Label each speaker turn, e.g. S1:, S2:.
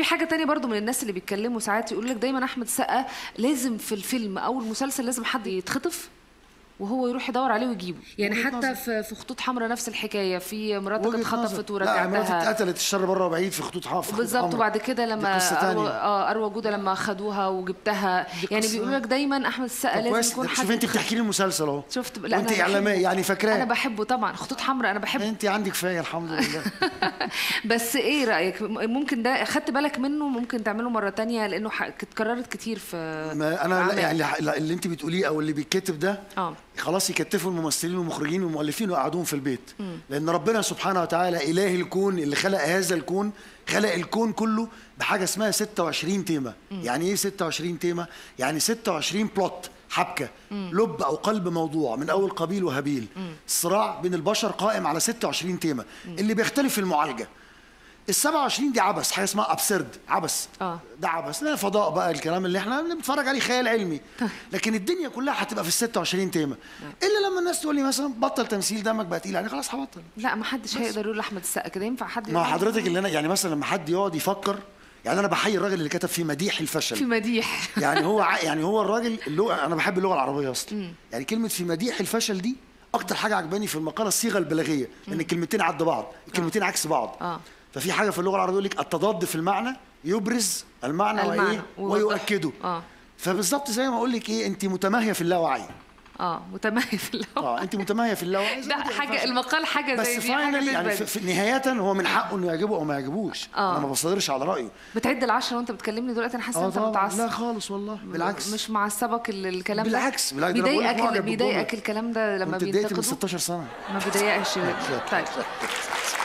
S1: في حاجه تانية برضو من الناس اللي بيتكلموا ساعات يقول لك دايما احمد السقا لازم في الفيلم او المسلسل لازم حد يتخطف وهو يروح يدور عليه ويجيبه يعني
S2: وجهة
S1: حتى
S2: نظر.
S1: في في خطوط حمراء نفس الحكايه في مراتك
S2: وجهة
S1: اتخطفت
S2: نظر. لا مراتي
S1: ورجعتها
S2: اتقتلت الشر بره وبعيد في خطوط حافظ
S1: بالظبط وبعد كده لما
S2: قصة
S1: أروى,
S2: تانية.
S1: اه اروى جوده لما خدوها وجبتها يعني
S2: قصة-
S1: بيقولوا لك دايما احمد السقا لازم
S2: كويس
S1: يكون حد
S2: شوف انت
S1: يتخطف.
S2: بتحكي لي المسلسل اهو
S1: شفت لا
S2: انت
S1: أنا
S2: اعلاميه
S1: بحبه.
S2: يعني فاكراه
S1: انا بحبه طبعا خطوط حمراء انا بحبه
S2: انت عندك كفايه الحمد لله
S1: بس ايه رايك ممكن ده خدت بالك منه ممكن تعمله مره تانية لانه ح- اتكررت كتير في
S2: ما انا لا
S1: أعمال.
S2: يعني لا- اللي انت بتقوليه او اللي بيتكتب ده
S1: اه
S2: خلاص يكتفوا الممثلين والمخرجين والمؤلفين ويقعدوهم في البيت لان ربنا سبحانه وتعالى اله الكون اللي خلق هذا الكون خلق الكون كله بحاجه اسمها 26 تيمه يعني ايه 26 تيمه يعني 26 بلوت حبكه لب او قلب موضوع من اول قابيل وهابيل الصراع بين البشر قائم على 26 تيمه اللي بيختلف في المعالجه ال 27 دي عبث حاجه اسمها ابسرد عبث
S1: آه.
S2: ده عبث لا فضاء بقى الكلام اللي احنا بنتفرج عليه خيال علمي لكن الدنيا كلها هتبقى في ال 26 تيمه الا لما الناس تقول لي مثلا بطل تمثيل دمك بقى تقيل يعني خلاص هبطل
S1: لا ما حدش هيقدر يقول لاحمد السقا كده ينفع حد
S2: ما هو
S1: يقول
S2: حضرتك اللي انا يعني مثلا لما حد يقعد يفكر يعني انا بحيي الراجل اللي كتب في مديح
S1: في
S2: الفشل
S1: مديح
S2: يعني هو ع- يعني هو الراجل اللغة انا بحب اللغه العربيه اصلا يعني كلمه في مديح الفشل دي اكتر حاجه عجباني في المقاله الصيغه البلاغيه لان الكلمتين عد بعض الكلمتين عكس بعض
S1: آه.
S2: ففي حاجه في اللغه العربيه يقول لك التضاد في المعنى يبرز المعنى,
S1: المعنى
S2: وايه
S1: ويوضح.
S2: ويؤكده
S1: آه.
S2: فبالظبط زي ما اقول لك ايه انت متماهيه في اللاوعي
S1: اه متميز في اللغة.
S2: اه انت متماهيه في اللاوعي زي
S1: ده
S2: مديح
S1: حاجه
S2: الفشل.
S1: المقال حاجه
S2: بس
S1: زي دي حاجه
S2: فاينلي يعني في,
S1: تثبت.
S2: في نهايه هو من حقه انه يعجبه او ما يعجبوش
S1: آه.
S2: انا ما بصدرش على رايه
S1: بتعد العشرة وانت بتكلمني دلوقتي انا حاسه ان
S2: اه
S1: انت
S2: طبعا
S1: متعصب
S2: لا خالص والله بالعكس
S1: مش معصبك ال- الكلام ده
S2: بالعكس، بالعكس، ده أنا بقول لك
S1: بيضايقك
S2: معجب
S1: ال- بيضايقك
S2: بالجملة.
S1: الكلام ده لما
S2: كنت اتضايقت من
S1: بينتقدوا
S2: 16 سنه
S1: ما بيضايقش طيب